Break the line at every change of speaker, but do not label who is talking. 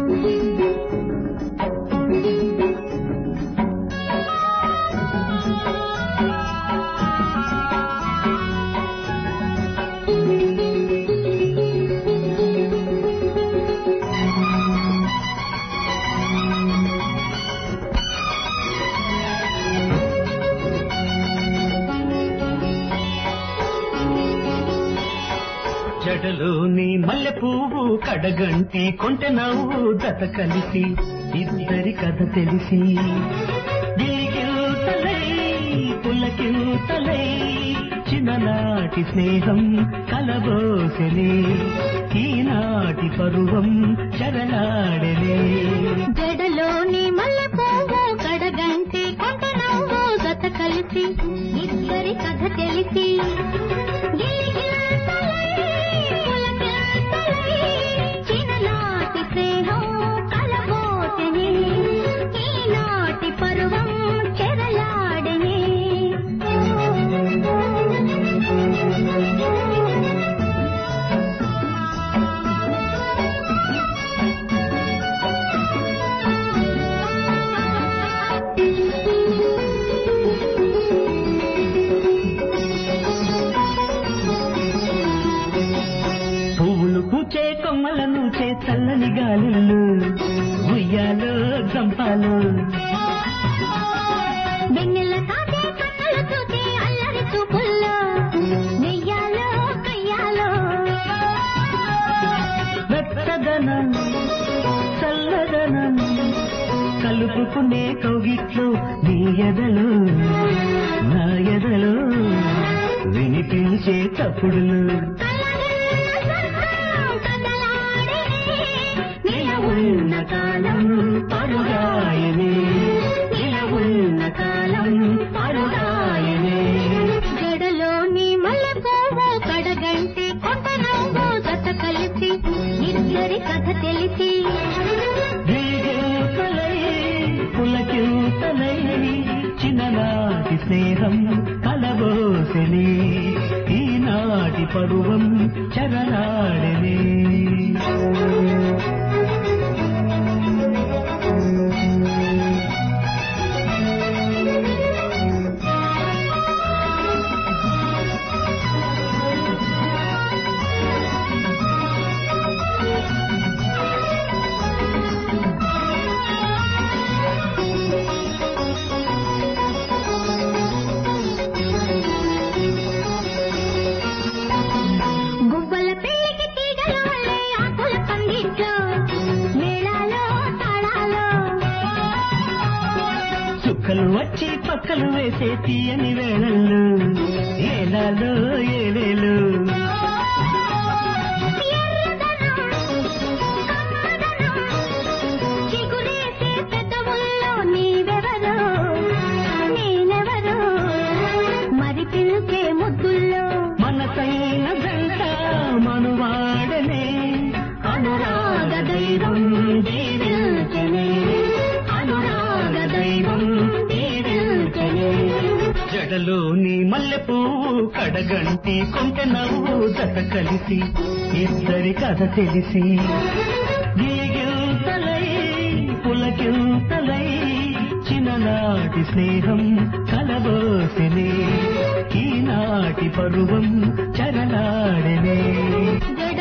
జడలోని మల్లె పువ్వు కడగంటి కొంటె నవ్వు జత కలిసి ఇద్దరి కథ తెలిసి గిలిగిల్తలై పులకిల్తలై చిన్ననాటి స్నేహం కలబోసెనే ఈనాటి పరువం చెరలాడెనే
జడలోని మల్లె పువ్వు కడగంటి కొంట నవ్వు గత కలిసి ఇద్దరి కథ తెలిసి గిలిగిల్తలై, పులకిల్తలై, చిన్ననాటి స్నేహం కలబోసెనే, ఈనాటి పరువం చెరలాడెనే
పువ్వులు పూచే కొమ్మలను చే చల్లని గాలులు ఉయ్యాలో జంపాలు
వెన్నెల తాటే కన్నులు చూసే అల్లరి చూపుల్లో నెయ్యాలో కయ్యాలో
వెచ్చదనం చల్లదనం కలుపుకునే కౌగిట్లో నీ ఎదలు నా ఎదలు వినిపించే తప్పుడులు నిలవున్న కాలం పరుగాయనే నిలవున్న కాలం పరుగాయనే
జడలోని మల్లె పువ్వు కడగంటి కొంట నవ్వు జత కలిసి ఇద్దరి కథ తెలిసి
గిలిగిల్తలై, పులకిల్తలై, చిన్ననాటి స్నేహం కలబోసెనే ఈనాటి పరువం చరలాడనే
గువ్వల పెళ్లికి తీగల వల్లే ఆకుల పందిట్లో మేళాలో తాళాలో
చుక్కలు వచ్చి పక్కలు వేసే తీయని వేళల్లో ఏలాలో ఏలేలు
చిగురేసే పెదవుల్లో నీవెవరో నేనెవరో మరి పిలిచే ముద్దుల్లో
మనసైన జంట మనువాడనే అనురాగ దైవం దీవిల్చనే అనురాగ దైవం దీవిల్చనే జడలోని మల్లె పువ్వు కడగంటి కొంటె నవ్వు జత కలిసి ఇద్దరి కథ తెలిసి గిలిగిల్తలై పులకిల్తలై చిన్ననాటి స్నేహం కలబోసెనే ఈనాటి పరువం చరలాడనే
జడ